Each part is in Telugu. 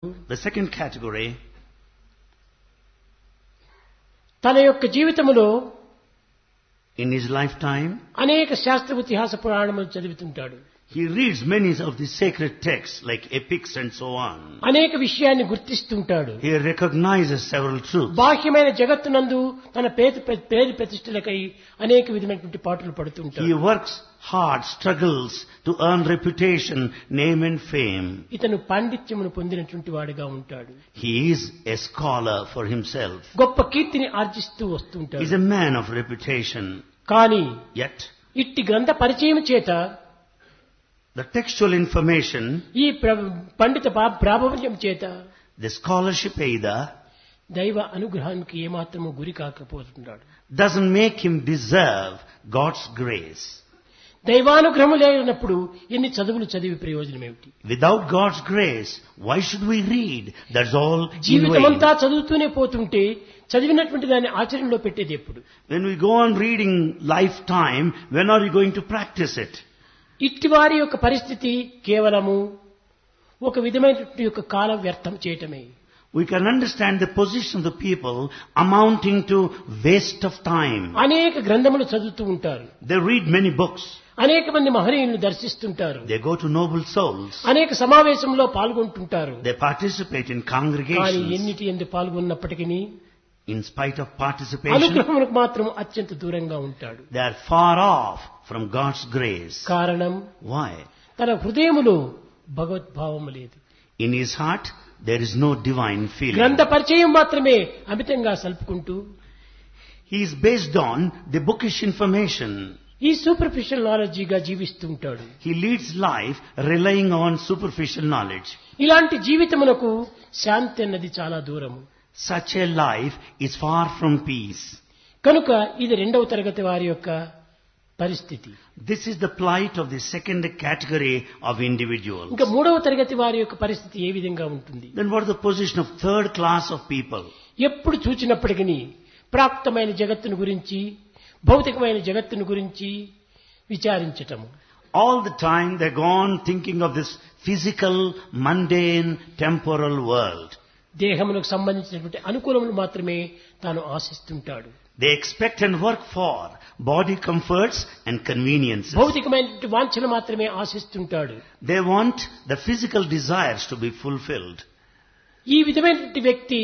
The second category, తన యొక్క జీవితములో in his lifetime, అనేక శాస్త్ర ఇతిహాస పురాణములు చదువుతుంటాడు he reads many of the sacred texts like epics and so on. అనేక విషయాన్ని గుర్తిస్తుంటాడు He recognizes several truths. బాహ్యమైన జగత్తునందు తన పేరు పేరు ప్రతిష్టలకై అనేక విధమైనటువంటి పాటలు He పడుతుంటాడు works hard, struggles to earn reputation, name and fame. ఇతను పాండిత్యమును పొందినటువంటి వాడిగా ఉంటాడు He is a scholar for himself. గొప్ప కీర్తిని ఆర్జిస్తూ He is వస్తుంటాడు a man of reputation. కానీ Yet, ఇట్టి గ్రంథ పరిచయం చేత the textual information, ఈ ప్ర- పండిత పా- ప్రాబల్యం చేత the scholarship either, దైవ అనుగ్రహానికి ఏమాత్రము గురి కాకపోతున్నాడు doesn't make him deserve God's grace. దైవానుగ్రహం లేనప్పుడు ఎన్ని చదువులు చదివి ప్రయోజనం ఏమిటి Without God's grace, why should we read? That's all in vain. జీవితమంతా చదువుతూనే పోతుంటే చదివినటువంటి దాన్ని ఆచరణలో పెట్టేది ఎప్పుడు When we go on reading lifetime, when are we going to practice it? ఇట్టి వారి యొక్క పరిస్థితి కేవలము ఒక విధమైనటువంటి యొక్క కాలం వ్యర్థం చేయటమే We can understand the position of the people amounting to waste of time. అనేక గ్రంథములు చదువుతూ ఉంటారు They read many books. అనేక మంది మహనీయులను దర్శిస్తుంటారు They go to noble souls. అనేక సమావేశంలో పాల్గొంటుంటారు They participate in కానీ congregations. ఎన్నిటి ఎందు పాల్గొన్నప్పటికీ In spite of participation, అనుగ్రహములకు మాత్రం అత్యంత దూరంగా ఉంటాడు they are far off from God's grace. కారణం Why? తన హృదయములో భగవద్భావము లేదు In his heart, there is no divine feeling. గ్రంథ పరిచయం మాత్రమే అమితంగా సల్పుకుంటూ He is based on the bookish information. ఈ సూపర్ఫిషియల్ నాలెడ్జిగా జీవిస్తూ ఉంటాడు He leads life relying on superficial knowledge. ఇలాంటి జీవితమునకు శాంతి అన్నది చాలా దూరము Such a life is far from peace. కనుక ఇది రెండవ తరగతి వారి యొక్క పరిస్థితి This is the plight of the second category of individuals. ఇంకా మూడవ తరగతి వారి యొక్క పరిస్థితి ఏ విధంగా ఉంటుంది Then what is the position of third class of people? ఎప్పుడు చూచినప్పటికీ ప్రాప్తమైన జగత్తును గురించి భౌతికమైన జగత్తును గురించి విచారించటము All the time they go on thinking of this physical, mundane, temporal world. దేహమునకు సంబంధించినటువంటి అనుకూలములు మాత్రమే తాను ఆశిస్తుంటాడు They expect and work for body comforts and conveniences. భౌతికమైనటువంటి వాంఛలు మాత్రమే ఆశిస్తుంటాడు They want the physical desires to be fulfilled. ఈ విధమైనటువంటి వ్యక్తి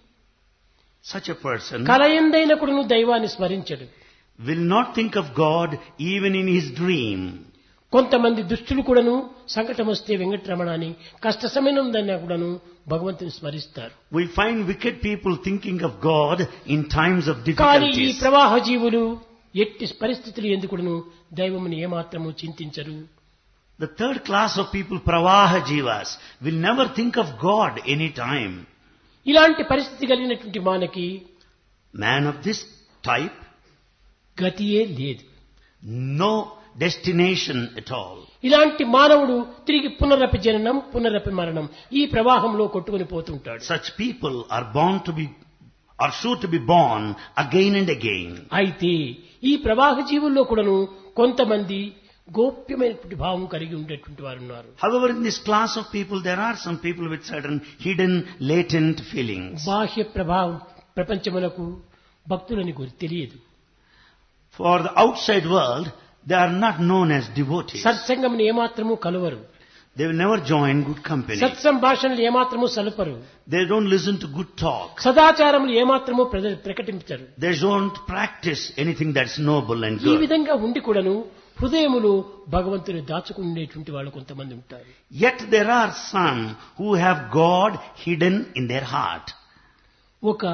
Such a person కలయందైన కూడాను దైవాన్ని స్మరించడు will not think of God even in his dream. కొంతమంది దుష్టులు కూడాను సంకటం వస్తే వెంకటరమణ అని కష్ట సమయం దన్నా కూడాను భగవంతుని స్మరిస్తారు We find wicked people thinking of God in times of కానీ ఈ difficulties. ప్రవాహ జీవులు ఎట్టి పరిస్థితులు ఎందుకును దైవముని ఏమాత్రము చింతించరు The third class of people, Pravaha Jivas, will never think of God any time. ఇలాంటి పరిస్థితి కలిగినటువంటి మానకి Man of this type, గతియే లేదు no destination at all. ఇలాంటి మానవుడు తిరిగి పునరపి జననం పునరపి మరణం ఈ ప్రవాహంలో కొట్టుకుని పోతుంటాడు Such people are born to be, are sure to be born again and again. అయితే ఈ ప్రవాహ జీవుల్లో కూడాను కొంతమంది గోప్యమైనటువంటి భావం కలిగి ఉండేటువంటి వారు ఉన్నారు However, in this class of people, there are some people with certain hidden, latent feelings. బాహ్య ప్రభావం ప్రపంచమునకు భక్తులని గురి తెలియదు For the outside world, they are not known as devotees. సత్సంగమును ఏమాత్రము కలువరు They will never join good company. సత్సంభాషణలు ఏమాత్రము సలుపరు They don't listen to good talk. సదాచారములు ఏమాత్రము ప్రజ- ప్రకటించరు They don't practice anything that's noble and ఈ good. విధంగా ఉండి కూడాను హృదయములు భగవంతుని దాచుకునేటువంటి వాళ్ళు కొంతమంది ఉంటారు Yet there are some who have God hidden in their heart. ఒక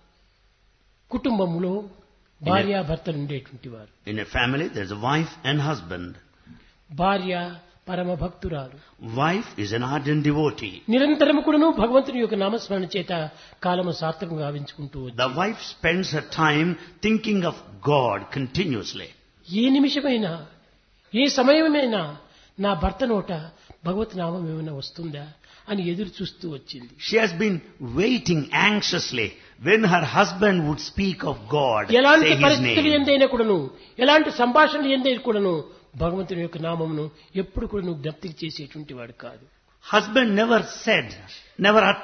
కుటుంబంలో భార్యాభర్తలు ఉండేటువంటి వారు In a family, there's a wife and husband. భార్య పరమ భక్తురాలు Wife is an ardent devotee. నిరంతరము కూడాను భగవంతుని యొక్క నామస్మరణ చేత కాలము సార్థకం గావించుకుంటూ వచ్చి The wife spends her time thinking of God continuously. ఏ నిమిషమైనా ఏ సమయమైనా నా భర్త నోట భగవత్ నామం ఏమైనా వస్తుందా అని ఎదురు చూస్తూ వచ్చింది She has been waiting anxiously when her husband would speak of God, ఎలాంటి say his పరిస్థితులు name. ఎందైనా కూడాను ఎలాంటి సంభాషణలు ఎందైనా కూడాను భగవంతుని యొక్క నామమును ఎప్పుడు కూడా నువ్వు జ్ఞప్తికి చేసేటువంటి వాడు కాదు Husband never said, never